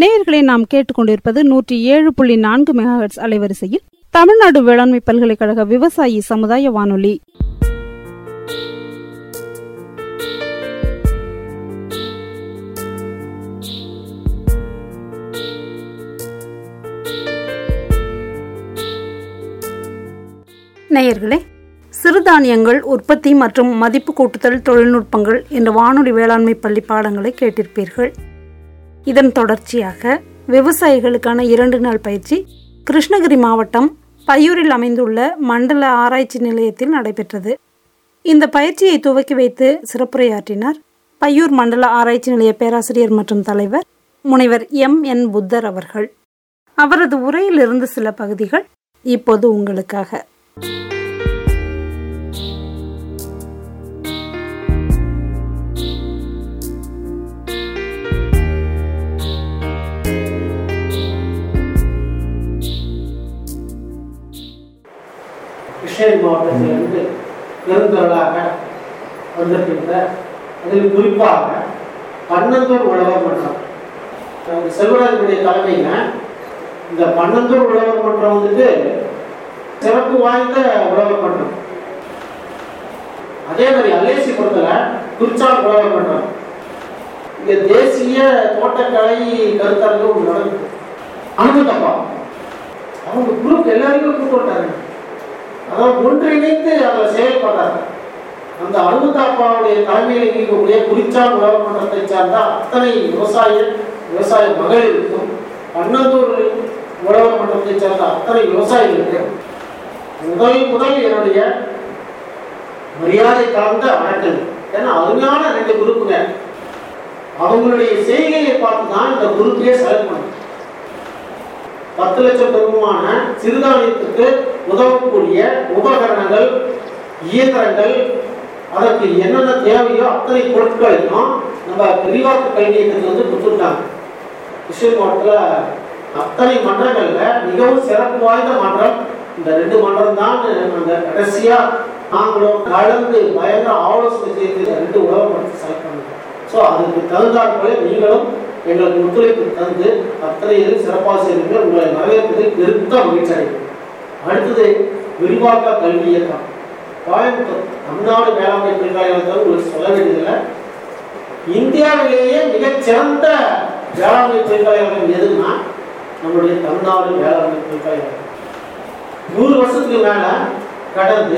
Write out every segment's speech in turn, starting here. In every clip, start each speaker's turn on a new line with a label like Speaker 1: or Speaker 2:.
Speaker 1: நேயர்களை நாம் கேட்டுக்கொண்டிருப்பது நூற்றி ஏழு புள்ளி நான்கு மெகாஹெட்ஸ் அலைவரிசையில் தமிழ்நாடு வேளாண்மை பல்கலைக்கழக விவசாயி சமுதாய வானொலி நேயர்களே சிறுதானியங்கள் உற்பத்தி மற்றும் மதிப்பு கூட்டுதல் தொழில்நுட்பங்கள் என்ற வானொலி வேளாண்மை பள்ளி பாடங்களை கேட்டிருப்பீர்கள் இதன் தொடர்ச்சியாக விவசாயிகளுக்கான இரண்டு நாள் பயிற்சி கிருஷ்ணகிரி மாவட்டம் பையூரில் அமைந்துள்ள மண்டல ஆராய்ச்சி நிலையத்தில் நடைபெற்றது இந்த பயிற்சியை துவக்கி வைத்து சிறப்புரையாற்றினார் பையூர் மண்டல ஆராய்ச்சி நிலைய பேராசிரியர் மற்றும் தலைவர் முனைவர் எம் என் புத்தர் அவர்கள் அவரது உரையிலிருந்து சில பகுதிகள் இப்போது உங்களுக்காக
Speaker 2: கிருஷ்ணகிரி மாவட்டத்திலிருந்து பெருந்தொழிலாக வந்திருக்கின்ற அதில் குறிப்பாக பன்னந்தூர் உழவர் மன்றம் நமக்கு செல்வராஜனுடைய தலைமையில இந்த பன்னந்தூர் உழவர் மன்றம் வந்துட்டு சிறப்பு வாய்ந்த உழவர் மன்றம் அதே மாதிரி அல்லேசிபுரத்துல குறிச்சால் உழவர் மன்றம் இங்க தேசிய தோட்டக்கலை கருத்தரங்கு ஒன்று நடக்குது அனுமதப்பா அவங்க குரூப் எல்லாரையும் கூப்பிட்டு விட்டாங்க அதாவது ஒன்றிணைந்து அதில் செயல்படுறாங்க அந்த அனுமதாப்பாவுடைய தலைமையில் இருக்கக்கூடிய குறிச்சால் உழவர் மன்றத்தை சார்ந்த அத்தனை விவசாய விவசாய மகளிருக்கும் பன்னந்தூர் உழவர் மன்றத்தை சார்ந்த அத்தனை விவசாயிகளுக்கும் முதல் முதல் என்னுடைய மரியாதை கலந்த வணக்கங்கள் ஏன்னா அருமையான ரெண்டு குரூப்புங்க அவங்களுடைய செய்கையை பார்த்து தான் இந்த குரூப்பையே செலக்ட் பண்ணும் பத்து லட்சம் பெருமான சிறுதானியத்துக்கு உதவக்கூடிய உபகரணங்கள் இயந்திரங்கள் அதற்கு என்னென்ன தேவையோ அத்தனை பொருட்களையும் நம்ம விரிவாக்க கல்வி இயக்கத்தில் வந்து கொடுத்துருக்காங்க கிருஷ்ணகிரி மாவட்டத்தில் அத்தனை மன்றங்கள்ல மிகவும் சிறப்பு வாய்ந்த மன்றம் இந்த ரெண்டு மன்றம் தான் நாங்க கடைசியா நாங்களும் கலந்து பயங்கர ஆலோசனை செய்து இந்த ரெண்டு உழவு மன்றத்தை செலக்ட் பண்ணுறோம் ஸோ அதுக்கு தகுந்தாற் போல நீங்களும் எங்களுக்கு ஒத்துழைப்பு தந்து அத்தனை இதில் சிறப்பாக செய்வீர்கள் உங்களை வரவேற்பதில் பெருத்த மகிழ்ச்சி அடைகிறேன் அடுத்தது விரிவாக்க கல்வி இயக்கம் கோயம்புத்தூர் தமிழ்நாடு வேளாண்மை பல்கலைக்கழகத்தை உங்களுக்கு சொல்ல வேண்டியதில்லை இந்தியாவிலேயே மிகச்சிறந்த வேளாண்மை பல்கலைக்கழகம் எதுன்னா நம்மளுடைய தமிழ்நாடு வேளாண்மை பல்கலைக்கழகம் நூறு வருஷத்துக்கு மேல கடந்து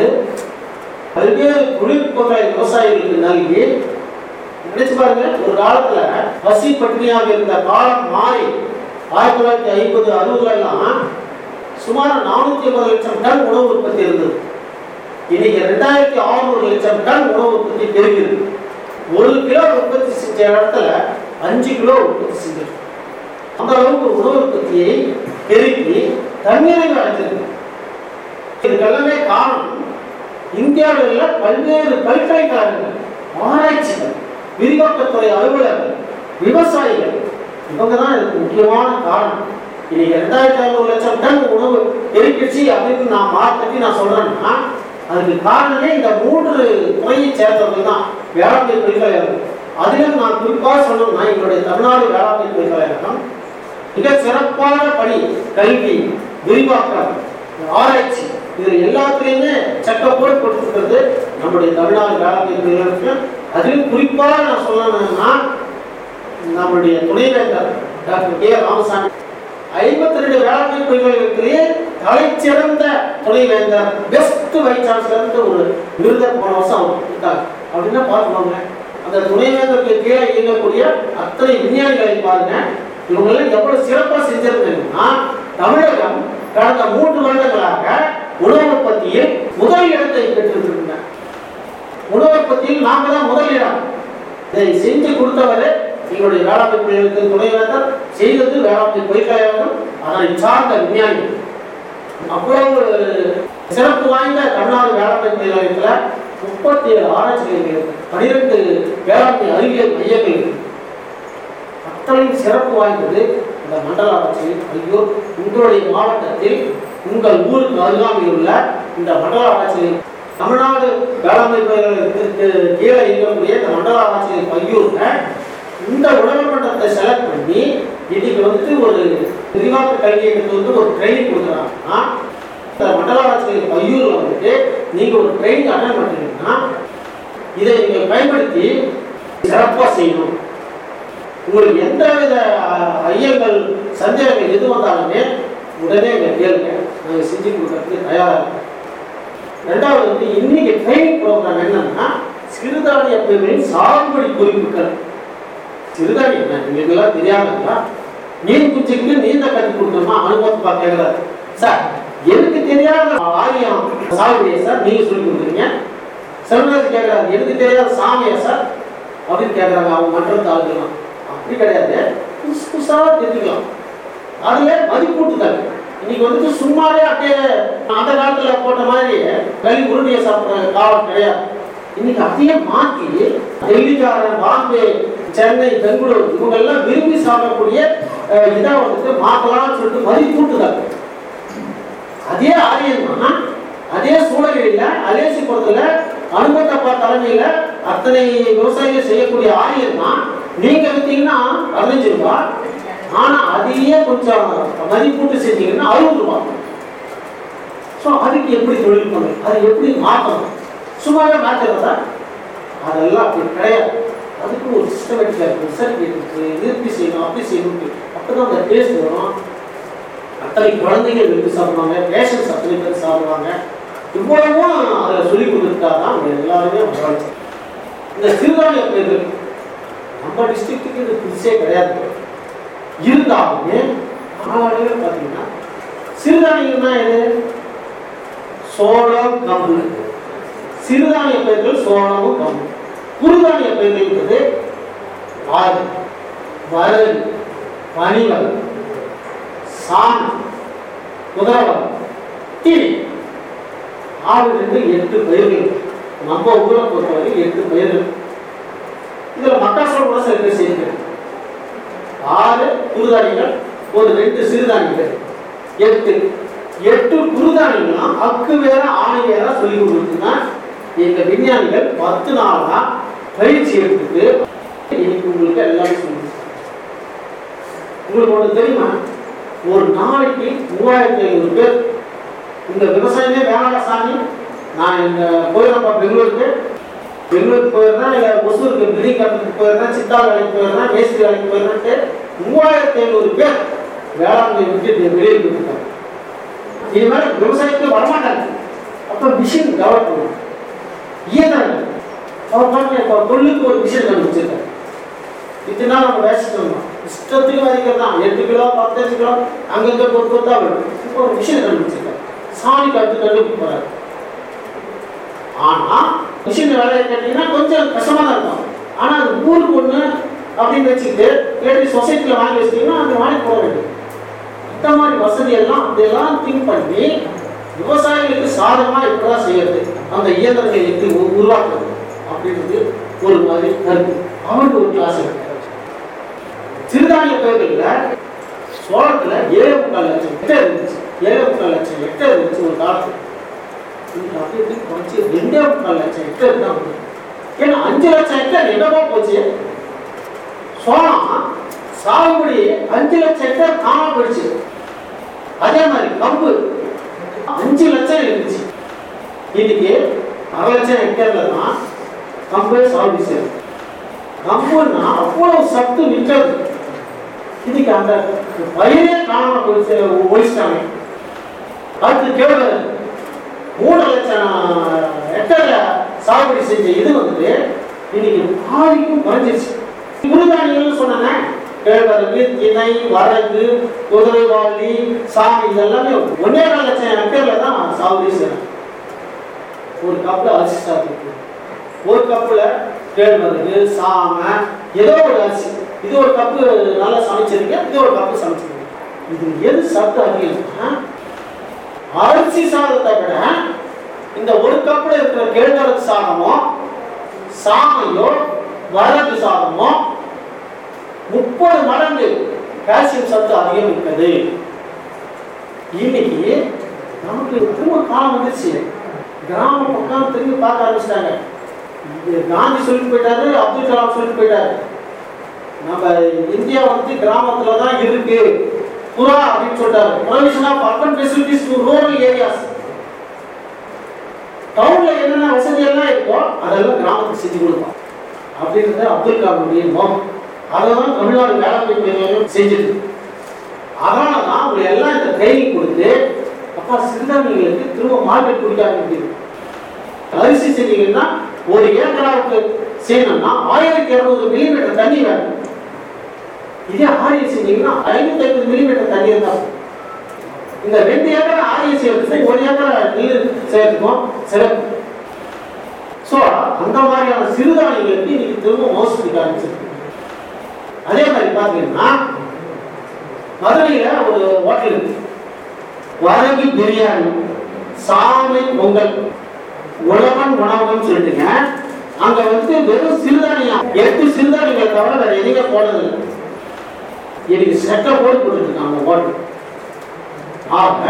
Speaker 2: பல்வேறு தொழில்நுட்பங்களை விவசாயிகளுக்கு நல்கி நினைச்சு பாருங்க ஒரு காலத்துல பசி பட்டினியாக இருந்த காலம் மாறி ஆயிரத்தி தொள்ளாயிரத்தி ஐம்பது அறுபதுல எல்லாம் சுமார் நானூத்தி ஐம்பது லட்சம் டன் உணவு உற்பத்தி இருந்தது இன்னைக்கு ரெண்டாயிரத்தி ஆறுநூறு லட்சம் டன் உணவு உற்பத்தி பெருகிருக்கு ஒரு கிலோ உற்பத்தி செஞ்ச இடத்துல அஞ்சு கிலோ உற்பத்தி செஞ்சிருக்கு அந்த அளவுக்கு உணவு உற்பத்தியை பெருக்கி தண்ணீரை அடைஞ்சிருக்கு இதுக்கெல்லாமே காரணம் இந்தியாவில் உள்ள பல்வேறு பல்கலைக்கழகங்கள் ஆராய்ச்சிகள் விரிவாக்கத்துறை அலுவலர்கள் விவசாயிகள் இவங்க தான் இதுக்கு முக்கியமான காரணம் இன்னைக்கு ரெண்டாயிரத்தி ஐநூறு லட்சம் டன் உணவு பெருக்கிடுச்சு அப்படின்னு நான் மாற்றி நான் சொல்றேன்னா அதுக்கு காரணமே இந்த மூன்று துறையை சேர்ந்தவர்கள் தான் வேளாண்மை பல்கலைக்கழகம் அதிலும் நான் குறிப்பாக சொல்லணும்னா எங்களுடைய தமிழ்நாடு வேளாண்மை பல்கலைக்கழகம் மிக சிறப்பான பணி கல்வி விரிவாக்கம் ஆராய்ச்சி இது எல்லாத்துலேயுமே செக்கப்போடு கொடுத்துருக்கிறது நம்முடைய தமிழ்நாடு வேளாண்மை பல்கலைக்கழகம் அதிலும் குறிப்பாக நான் சொல்லணும்னா நம்முடைய துணைவேந்தர் டாக்டர் கே ராமசாமி ஐம்பத்தி ரெண்டு வேளாண்மை பல்கலைக்கழகத்திலேயே தலைச்சிறந்த துணைவேந்தர் பெஸ்ட் வைஸ் சான்சலர் ஒரு விருதை போன வருஷம் அவர் கொடுத்தாங்க அப்படின்னா பார்த்துக்கோங்க அந்த துணைவேந்தருக்கு கீழே இயங்கக்கூடிய அத்தனை விஞ்ஞானிகளை பாருங்க இவங்கெல்லாம் எவ்வளவு சிறப்பா செஞ்சிருந்தீங்கன்னா தமிழகம் கடந்த மூன்று வருடங்களாக உணவு உற்பத்தியில் முதல் இடத்தை பெற்றிருக்கின்றன உணவு உற்பத்தியில் நாம தான் முதல் இடம் இதை செஞ்சு கொடுத்தவர் எங்களுடைய வேளாண்மை பிள்ளைகளுக்கு துணைவேந்தர் செய்தது வேளாண்மை பல்கலைக்கழகம் அதனை சார்ந்த விஞ்ஞானிகள் அவ்வளவு சிறப்பு வாய்ந்த தமிழ்நாடு வேளாண்மை பல்கலைக்கழகத்தில் முப்பத்தி ஏழு ஆராய்ச்சி நிலையங்கள் பனிரெண்டு வேளாண்மை அறிவியல் மையங்கள் இருக்கு. அத்தனையும் சிறப்பு வாய்ந்தது இந்த மண்டல ஆராய்ச்சி ஐயோ உங்களுடைய மாவட்டத்தில் உங்கள் ஊருக்கு அருகாமையில் உள்ள இந்த மண்டல ஆராய்ச்சி தமிழ்நாடு வேளாண்மை பல்கலைக்கழகத்திற்கு கீழே இருக்கக்கூடிய இந்த மண்டல ஆராய்ச்சி பையூர்ல இந்த உணவு மன்றத்தை செலக்ட் பண்ணி இன்னைக்கு வந்து ஒரு விரிவாக்க கல்வி இயக்கத்துல வந்து ஒரு ட்ரைனிங் கொடுக்குறாங்கன்னா இந்த மண்டலாராட்சி பையூர்ல வந்துட்டு நீங்க ஒரு ட்ரைனிங் அட்டன் பண்ணுறீங்கன்னா இதை நீங்கள் பயன்படுத்தி சிறப்பாக செய்யணும் உங்களுக்கு எந்த வித அஹ், ஐயங்கள் சந்தேகங்கள் எது வந்தாலுமே உடனே எங்க கேளுங்க நாங்கள் செஞ்சு கொடுக்கறதுக்கு தயாராக இருக்கோம் ரெண்டாவது வந்து இன்னைக்கு ட்ரைனிங் ப்ரோக்ராம் என்னன்னா சிறுதானிய பயிர்களின் சாகுபடி குறிப்புகள் சிறுதானியம் என்ன உங்களுக்கு எல்லாம் தெரியாதுங்களா மீன் குச்சிக்கு நீந்த கட்டி கொடுக்கணுமா அனுபவத்தை பார்த்து கேட்கிறாரு சார் எனக்கு தெரியாத ஆரியம் சாகுபடியா சார் நீங்க சொல்லி கொடுக்குறீங்க செல்வராஜ் கேட்கிறாரு எனக்கு தெரியாத சாமியா சார் அப்படின்னு கேட்குறாங்க அவங்க மன்றத்து ஆளுங்கலாம் அப்படி கிடையாது புதுசு புதுசாக தெரிஞ்சுக்கலாம் அதுல மதிப்பூட்டுதல் இன்னைக்கு வந்துட்டு சும்மாவே அப்படியே அந்த காலத்துல போட்ட மாதிரி களி உருண்டையை சாப்பிட்ற காலம் கிடையாது இன்னைக்கு அப்படியே மாற்றி டெல்லிக்காரன் பாம்பே சென்னை பெங்களூர் இவங்க எல்லாம் விரும்பி சாப்பிடக்கூடிய அஹ், இதை வந்துட்டு மாற்றலாம்னு சொல்லிட்டு மதிப்பூட்டுதல் அதே ஆரியன் தான் அதே சூழலில் அலேசிபுரத்துல அனுபவத்தப்பா தலைமையில அத்தனை விவசாயிகள் செய்யக்கூடிய ஆரியன் தான் நீங்க வித்தீங்கன்னா பதினஞ்சு ரூபாய் ஆனா அதையே கொஞ்சம் மதிப்பூட்டு செஞ்சீங்கன்னா அறுபது ரூபாய் ஸோ அதுக்கு எப்படி தொழில் பண்ணணும் அதை எப்படி மாற்றணும் சும்மாவே மாற்றுறதா அதெல்லாம் அப்படி கிடையாது அதுக்கு ஒரு சிஸ்டமேட்டிக்காக இருக்கு சர்டிஃபிகேட் இருக்கு இது இப்படி செய்யணும் அப்படி செய்யணும் அப்பதான் அந்த டேஸ்ட் வரும் அத்தனை குழந்தைங்க விரும்பி சாப்பிடுவாங்க பேஷன்ஸ் அத்தனை பேர் சாப்பிடுவாங்க இவ்வளவும் அதில் சொல்லி கொடுத்தா தான் அவங்க எல்லாருமே வாழ்க்கை இந்த சிறுதானிய பயிர்கள் நம்ம டிஸ்ட்ரிக்ட்டுக்கு இது புதுசே கிடையாது இருந்தாலுமே நாளடைவில் பார்த்தீங்கன்னா சிறுதானியம்னா எது சோளம் கம்பு சிறுதானிய பயிர்கள் சோளமும் கம்பு குறுதானிய பயிர்கள் என்பது ஆறு வரகு பனிவல் சாணம் குதிரவல் தீனி ஆறு ரெண்டு எட்டு பயிர்கள் நம்ம ஊரை பொறுத்தவரை எட்டு பயிர்கள் இதுல மக்காசோளம் கூட சில பேர் சேர்க்கிறது ஆறு குருதானியங்கள் ஒரு ரெண்டு சிறுதானியங்கள் எட்டு எட்டு குருதானியங்களும் அக்கு வேற ஆணை வேற சொல்லி கொடுத்துருக்குன்னா எங்க விஞ்ஞானிகள் பத்து நாளா பயிற்சி எடுத்துட்டு இன்னைக்கு உங்களுக்கு எல்லாமே சொல்லி உங்களுக்கு ஒண்ணு தெரியுமா ஒரு நாளைக்கு மூவாயிரத்தி ஐநூறு பேர் இந்த விவசாயமே வேணாடா சாமி நான் இந்த போயிடப்பா பெங்களூருக்கு பெங்களூருக்கு போயிருந்தேன் இல்லை ஒசூருக்கு பில்டிங் கட்டுறதுக்கு போயிருந்தேன் சித்தா வேலைக்கு போயிருந்தேன் மேஸ்திரி வேலைக்கு போயிருந்தேன் மூவாயிரத்தி ஐநூறு பேர் வேளாண்மை விட்டு வெளியே போயிருக்காங்க இனிமேல் விவசாயத்துக்கு வரமாட்டாங்க அப்போ மிஷின் டெவலப் பண்ணும் இயந்திரங்கள் அவர் பாருங்க இப்போ தொழிலுக்கு ஒரு மிஷின் கண்டுபிடிச்சிருக்காரு இத்தனை நாள் நம்ம வேஸ்ட் பண்ணோம் இஷ்டத்துக்கு வரைக்கும் தான் எட்டு கிலோ பத்தஞ்சு கிலோ அங்கங்க கொத்து கொத்தா வரும் இப்போ ஒரு மிஷின் கண்டுபிடிச்சிருக்காரு சாணி கட்டு கண்டுபிடிக்க போறாரு ஆனா மிஷின் வேலையை கேட்டீங்கன்னா கொஞ்சம் கஷ்டமா தான் இருக்கும் ஆனா அது ஊருக்கு ஒண்ணு அப்படின்னு வச்சுக்கிட்டு கேட்டு சொசைட்டில வாங்கி வச்சிட்டீங்கன்னா அந்த வாங்கி போட வேண்டியது இந்த மாதிரி வசதி எல்லாம் அப்படியெல்லாம் திங்க் பண்ணி விவசாயிகளுக்கு சாதகமா இப்படிதான் செய்யறது அந்த இயந்திரங்களை எப்படி உ- உருவாக்குறது அப்படின்றது ஒரு மாதிரி கருத்து அவருக்கு ஒரு கிளாஸ் எடுத்தாரு சிறுதானிய பயிர்கள்ல சோளத்துல ஏழு முக்கால் லட்சம் ஹெக்டேர் இருந்துச்சு ஏழு முக்கால் லட்சம் ஹெக்டேர் இருந்துச்சு ஒரு காலத்துல இன்னைக்கு அப்படி இப்படி குறைச்சி ரெண்டே முக்கால் லட்சம் ஹெக்டேர் தான் வருது. ஏன்னா அஞ்சு லட்சம் ஹெக்டேர் எங்கப்பா போச்சு சோளம் சாகுபடி அஞ்சு லட்சம் ஹெக்டேர் காணாம போயிடுச்சு அதே மாதிரி கம்பு அஞ்சு லட்சம் இருந்துச்சு இன்னைக்கு அரை லட்சம் ஹெக்டேர்ல தான் கம்பு சாகுபடி செய்யுது கம்புன்னா அவ்வளவு சத்து மிக்கது இன்னைக்கு அந்த பயிரே காணாம போயிடுச்சு ஒழிச்சிட்டாங்க அடுத்து கேள்வி மூணு லட்சம் ஹெக்டர்ல சாகுபடி செஞ்ச இது வந்து இன்னைக்கு பாதிக்கும் குறைஞ்சிருச்சு குருதானியங்கள் சொன்னாங்க கேழ்வரகு திணை வரகு குதிரைவாளி சாமி இதெல்லாமே ஒன்னே கால் லட்சம் ஹெக்டர்ல தான் சாகுபடி செய்யறாங்க ஒரு கப்ல அரிசி சாப்பிட்டு ஒரு கப்புல கேழ்வரகு சாம ஏதோ ஒரு அரிசி இது ஒரு கப்பு நல்லா சமைச்சிருக்கீங்க இது ஒரு கப்பு சமைச்சிருக்கீங்க இது எது சத்து அதிகம்னா அரிசி சாதத்தை விட இந்த ஒரு கப்புல இருக்கிற கேழ்வரகு சாதமோ சாமையோ வரகு சாதமோ முப்பது மடங்கு கால்சியம் சத்து அதிகம் இருக்குது இன்னைக்கு நமக்கு திரும்ப காலம் வந்துருச்சு கிராம பக்கம் திரும்பி பார்க்க ஆரம்பிச்சிட்டாங்க இது காந்தி சொல்லிட்டு போயிட்டாரு அப்துல் கலாம் சொல்லிட்டு போயிட்டாரு நம்ம இந்தியா வந்து கிராமத்துல தான் இருக்கு புறா அப்படின்னு சொல்றாரு provision of urban facilities to rural areas டவுன்ல என்னென்ன வசதி எல்லாம் இருக்கோ அதெல்லாம் கிராமத்துக்கு செஞ்சு கொடுப்போம் அப்படின்றது அப்துல் கலாமுடைய நோக்கம் அதை தான் தமிழ்நாடு வேளாண்மை பல்கலைக்கழகம் செஞ்சது அதனால தான் அவங்க எல்லாம் இந்த ட்ரைனிங் கொடுத்து அப்பா சிறுதானியங்களுக்கு திரும்ப மார்க்கெட் கொடுக்க ஆரம்பிக்குது அரிசி செஞ்சீங்கன்னா ஒரு ஏக்கராவுக்கு செய்யணும்னா ஆயிரத்தி இருநூறு மில்லிமீட்டர் தண்ணி வேணும் இதே ஆரிய செஞ்சீங்கன்னா ஐநூத்தி ஐம்பது மில்லிமீட்டர் தண்ணி இருந்தா போதும். இந்த ரெண்டு ஏக்கர் ஆரிய செய்யறதுக்கு ஒரு ஏக்கர் நெல் செய்யறதுக்கும் சிறப்பு ஸோ அந்த மாதிரியான சிறுதானியங்களுக்கு இன்னைக்கு திரும்ப மோசம் பிடிக்க ஆரம்பிச்சிருக்கு அதே மாதிரி பார்த்தீங்கன்னா மதுரையில ஒரு ஹோட்டல் இருக்கு வரகு பிரியாணி சாமை பொங்கல் உழவன் உணவகம் சொல்லிட்டுங்க அங்க வந்து வெறும் சிறுதானியம் எட்டு சிறுதானியங்களை தவிர வேற எதுவுமே போனதில்லை இன்னைக்கு செட்டை போட்டு போட்டுருக்காங்க ஹோட்டல் ஆக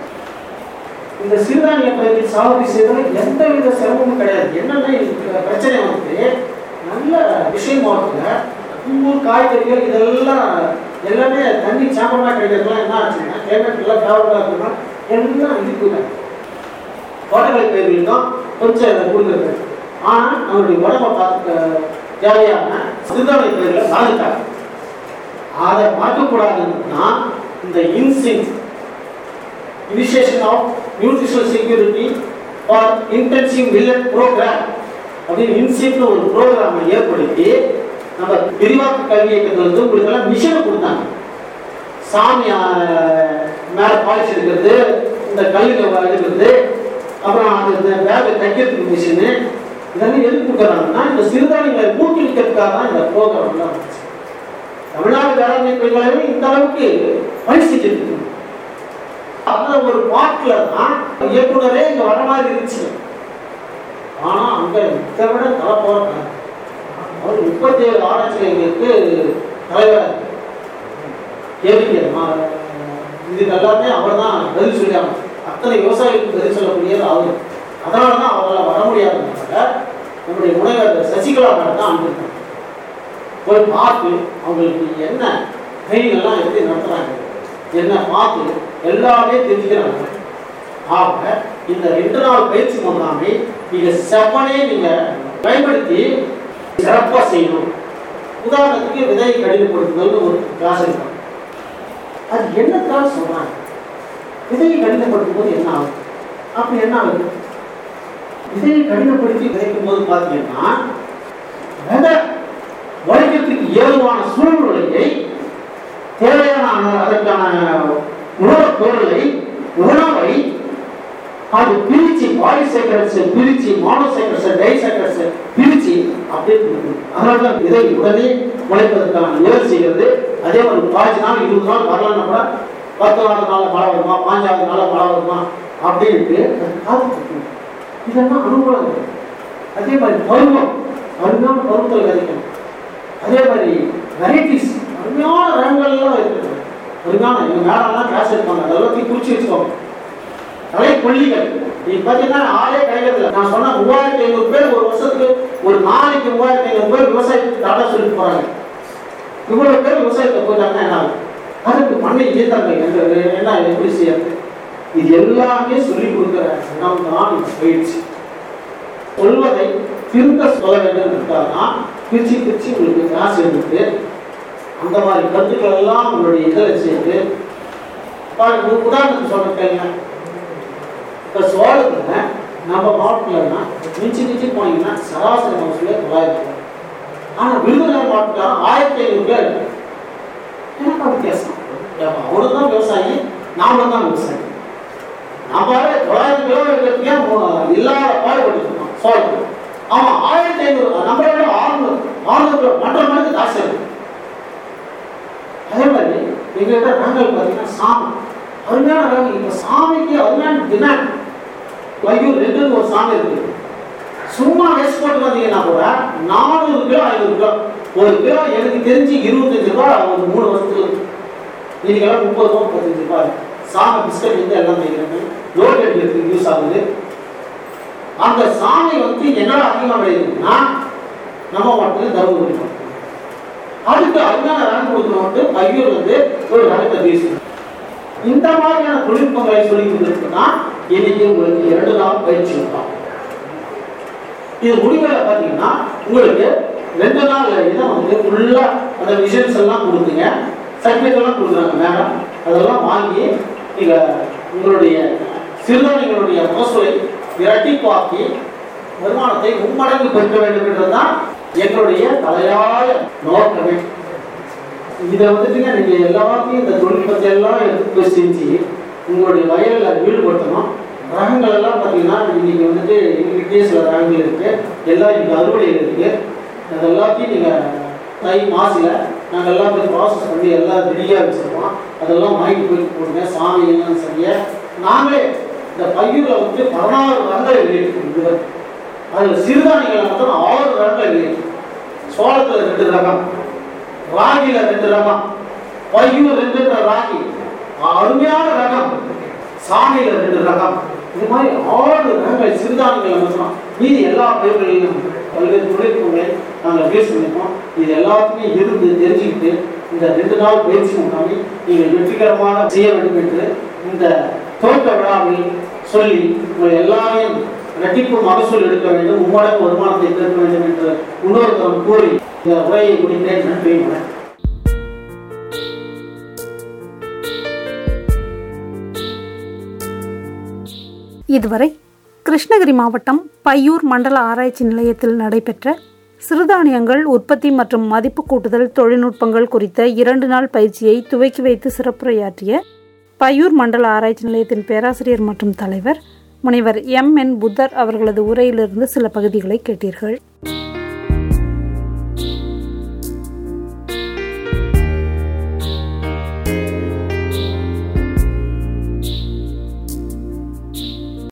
Speaker 2: இந்த சிறுதானிய பயிர்கள் சாகுபடி செய்வதில் எந்த வித சிரமமும் கிடையாது என்னன்னா இதுக்கு பிரச்சனை வந்து நல்ல விஷயமா இருக்குங்க பூ காய்கறிகள் இதெல்லாம் எல்லாமே தண்ணி சாப்பிடமா கிடைக்கிறதுலாம் என்ன ஆச்சுன்னா கிளைமேட் எல்லாம் ஃபேவரபுளாக இருக்குன்னா எல்லாம் இருக்குங்க தோட்டக்கலை பயிர்களுக்கும் கொஞ்சம் அதை கொடுக்குறது ஆனால் நம்மளுடைய உடம்பை பார்த்து தேவையான சிறுதானிய பயிர்களை வளர்த்தாங்க அதை மாற்றக்கூடாதுன்னா இந்த இன்சிங் initiation of nutritional security for intensive millet program அப்படின்னு இன்சிப்னு ஒரு ப்ரோக்ராமை ஏற்படுத்தி நம்ம விரிவாக்க கல்வி இயக்கத்தில் வந்து உங்களுக்கு எல்லாம் மிஷினை கொடுத்தாங்க சாமி ஆஹ், மேல பாலிஷ் எடுக்கிறது இந்த கல்லுல எடுக்கிறது அப்புறம் அது இந்த பேக்கை தைக்கிறதுக்கு மிஷினு இதெல்லாம் எதுக்கு கொடுக்குறாங்கன்னா இந்த சிறுதானியங்களை ஊக்குவிக்கிறதுக்காக தான் இந்த ப்ரோக்ராம்லாம் வந்துச்சு தமிழ்நாடு வேளாண்மை பல்கலைக்கழகம் இந்த அளவுக்கு பயிற்சி செஞ்சுருக்கு அந்த ஒரு பாட்டுல தான் இயக்குனரே இங்க வர மாதிரி இருந்துச்சு ஆனா அங்க இதை விட தலை போறாங்க அவர் முப்பத்தி ஏழு ஆராய்ச்சி நிலையங்களுக்கு தலைவர் கேள்விங்க இதுக்கு எல்லாமே அவர் தான் பதில் சொல்லியாங்க அத்தனை விவசாயிகளுக்கு பதில் சொல்லக்கூடியது அவர் அதனால தான் அவரால் வர முடியாததுனால நம்முடைய முனைவர் சசிகலா மேடம் தான் அனுப்பியிருக்காங்க போய் பார்த்து அவங்களுக்கு என்ன ட்ரைனிங் எல்லாம் எப்படி நடத்துறாங்க என்ன பார்த்து எல்லாமே தெரிஞ்சுக்கிறாங்க ஆக இந்த ரெண்டு நாள் பயிற்சி முகாமை நீங்க செவ்வனே நீங்க பயன்படுத்தி சிறப்பா செய்யணும் உதாரணத்துக்கு விதை கடினப்படுத்துதல்னு ஒரு கிளாஸ் இருக்கும் அது என்னத்தான் சொல்றாங்க விதையை கடினப்படுத்தும் போது என்ன ஆகும் அப்படி என்ன ஆகுது விதையை கடினப்படுத்தி விதைக்கும் போது பார்த்தீங்கன்னா விதை உழைக்கிறதுக்கு ஏதுவான சூழ்நிலையை தேவையான அதற்கான உணவுப் பொருளை உணவை அது பிரிச்சு பாலிசைக்கரட்ஸ் பிரிச்சு மானோசைக்கரட்ஸ் டைசைக்கரட்ஸ் பிரிச்சு அப்படியே கொடுக்கணும் அதனால தான் இதை உடனே உழைப்பதற்கான முயற்சி செய்கிறது அதே மாதிரி பாஞ்சு நாள் இருபது நாள் வரலன்னா கூட பத்தாவது நாள் மழை வருமா பாஞ்சாவது நாள் மழை வருமா அப்படின்ட்டு அது காத்துட்டு இதெல்லாம் அனுகூலம் அதே மாதிரி பருவம் அருமையான பருவத்தில் விதைக்கணும் அதே மாதிரி வெரைட்டிஸ் அருமையான ரகங்கள்லாம் இருக்குது அருமையான எங்கள் மேலாம் கிளாஸ் எடுப்பாங்க அதெல்லாத்தையும் குறிச்சு வச்சுக்கோங்க கலை கொல்லிகள் நீங்க பார்த்தீங்கன்னா ஆளே கிடைக்கிறது நான் சொன்ன மூவாயிரத்தி ஐநூறு பேர் ஒரு வருஷத்துக்கு ஒரு நாளைக்கு மூவாயிரத்தி ஐநூறு பேர் விவசாயத்துக்கு டாடா சொல்லிட்டு போறாங்க இவ்வளவு பேர் விவசாயத்தை போயிட்டாங்கன்னா என்ன ஆகும் அதுக்கு பண்ணை இயந்திரங்கள் என்ற என்ன எப்படி செய்யறது இது எல்லாமே சொல்லி கொடுக்குற இடம் தான் இந்த பயிற்சி சொல்வதை திருத்த சொல்ல வேண்டும் என்றால்தான் பிரிச்சு பிரிச்சு உங்களுக்கு கிளாஸ் எடுத்து அந்த மாதிரி கருத்துக்கள் எல்லாம் உங்களுடைய இதில் செய்து பாருங்க ஒரு உதாரணத்துக்கு சொல்லிட்டேங்க இப்போ சோழத்துல நம்ம மாவட்டத்துலன்னா மிஞ்சி மிஞ்சி போனீங்கன்னா சராசரி மகசூலே தொள்ளாயிரம் ரூபாய் ஆனால் விருதுநகர் மாவட்டத்தில் ஆயிரத்தி ஐநூறு பேர் இருக்கு. எனக்கு வித்தியாசம் அவனு தான் விவசாயி நாம தான் விவசாயி நம்ம தொள்ளாயிரம் கிலோ இருக்கிறதுக்கே மு- இல்லாத பாடுபட்டு இருக்கோம் சோழத்தில் ஆமா ஆயிரத்தி ஐநூறு நம்மளை விட ஆறுநூறு ஆறுநூறு கிலோ மற்ற மணிக்கு காசு இருக்கு அதே மாதிரி எங்ககிட்ட ரகங்கள் பார்த்தீங்கன்னா சாமி அருமையான ரகம் இப்போ சாமிக்கு அருமையான டிமாண்ட் வையூர் ரெண்டுன்னு ஒரு சாமி இருக்கு சும்மா வேஸ்ட் போட்டு வந்தீங்கன்னா கூட நானூறு கிலோ ஐநூறு கிலோ ஒரு கிலோ எனக்கு தெரிஞ்சு இருபத்தஞ்சு ரூபாய் ஒரு மூணு வருஷத்துக்கு இன்னைக்கெல்லாம் முப்பது ரூபா முப்பத்தஞ்சு ரூபாய் சாமி பிஸ்கட் வந்து எல்லாம் வைக்கிறாங்க லோட் எடுக்கிறதுக்கு யூஸ் ஆகுது அந்த சாமி வந்து என்னடா அதிகமாக விளையுதுன்னா நம்ம மாவட்டத்தில் தருமபுரி மாவட்டம் அதுக்கு அருமையான ரகம் கொடுக்கணும் வந்து பையூர் வந்து ஒரு ரகத்தை பேசணும் இந்த மாதிரியான தொழில்நுட்பங்களை சொல்லி கொடுத்துருக்குன்னா இன்னைக்கு உங்களுக்கு இரண்டு நாள் பயிற்சி இருக்கும் இது முடிவில் பார்த்தீங்கன்னா உங்களுக்கு ரெண்டு நாள் இதை வந்து ஃபுல்லாக அந்த விஷன்ஸ் எல்லாம் கொடுத்துங்க சர்டிஃபிகேட் எல்லாம் கொடுக்குறாங்க மேடம் அதெல்லாம் வாங்கி நீங்கள் உங்களுடைய சிறுதானியங்களுடைய மகசூலை இரட்டிப்பாக்கி வருமானத்தை மும்மடங்கு பெருக்க வேண்டும் என்றதுதான் எங்களுடைய தலையாய நோக்கமே இதை வந்துட்டுங்க நீங்க எல்லாத்தையும் இந்த தொழில்நுட்பத்தை எல்லாம் எடுத்து போய் செஞ்சு உங்களுடைய வயலில் ஈடுபடுத்தணும் ரகங்கள் எல்லாம் பார்த்தீங்கன்னா இன்னைக்கு வந்துட்டு எங்ககிட்டயே சில ரகங்கள் இருக்கு எல்லாம் இங்கே அறுவடையில் இருக்கு அது எல்லாத்தையும் நீங்க தை மாசில் நாங்கள் எல்லாம் போய் ப்ராசஸ் பண்ணி எல்லாம் ரெடியாக வச்சிருக்கோம் அதெல்லாம் வாங்கிட்டு போய் போடுங்க சாமி எல்லாம் சரியா நாங்களே இந்த பையூரில் வந்து பதினாறு ரகங்களை வெளியிட்டிருக்கோம் இதுவரை அதில் சிறுதானியங்கள் மட்டும் ஆறு ரகங்களை வெளியிட்டிருக்கோம் சோளத்தில் ரெண்டு ரகம் ராகில ரெண்டு ரகம் பையூர் ரெண்டு ராகி அருமையான ரகம் சாமியில ரெண்டு ரகம் இது மாதிரி ஆறு ரகங்கள் சிறுதானியங்கள் மட்டும் மீதி எல்லா பயிர்களையும் பல்வேறு தொழில்நுட்பங்களை நாங்கள் பேசி பண்ணிப்போம் இது எல்லாத்தையுமே இருந்து தெரிஞ்சுக்கிட்டு இந்த ரெண்டு நாள் பயிற்சி முகாமி நீங்கள் வெற்றிகரமாக செய்ய வேண்டும் என்று இந்த தோட்ட விழாவில் சொல்லி உங்கள் எல்லாரையும் இரட்டிப்பு மகசூல் எடுக்க வேண்டும் மும்மடங்கு வருமானத்தை பெருக்க வேண்டும் என்று இன்னொரு தரம் கூறி இந்த உரையை முடித்தேன் நன்றி வணக்கம்
Speaker 1: இதுவரை கிருஷ்ணகிரி மாவட்டம் பையூர் மண்டல ஆராய்ச்சி நிலையத்தில் நடைபெற்ற சிறுதானியங்கள் உற்பத்தி மற்றும் மதிப்பு கூட்டுதல் தொழில்நுட்பங்கள் குறித்த இரண்டு நாள் பயிற்சியை துவக்கி வைத்து சிறப்புரையாற்றிய பையூர் மண்டல ஆராய்ச்சி நிலையத்தின் பேராசிரியர் மற்றும் தலைவர் முனைவர் எம் என் புத்தர் அவர்களது உரையிலிருந்து சில பகுதிகளை கேட்டீர்கள்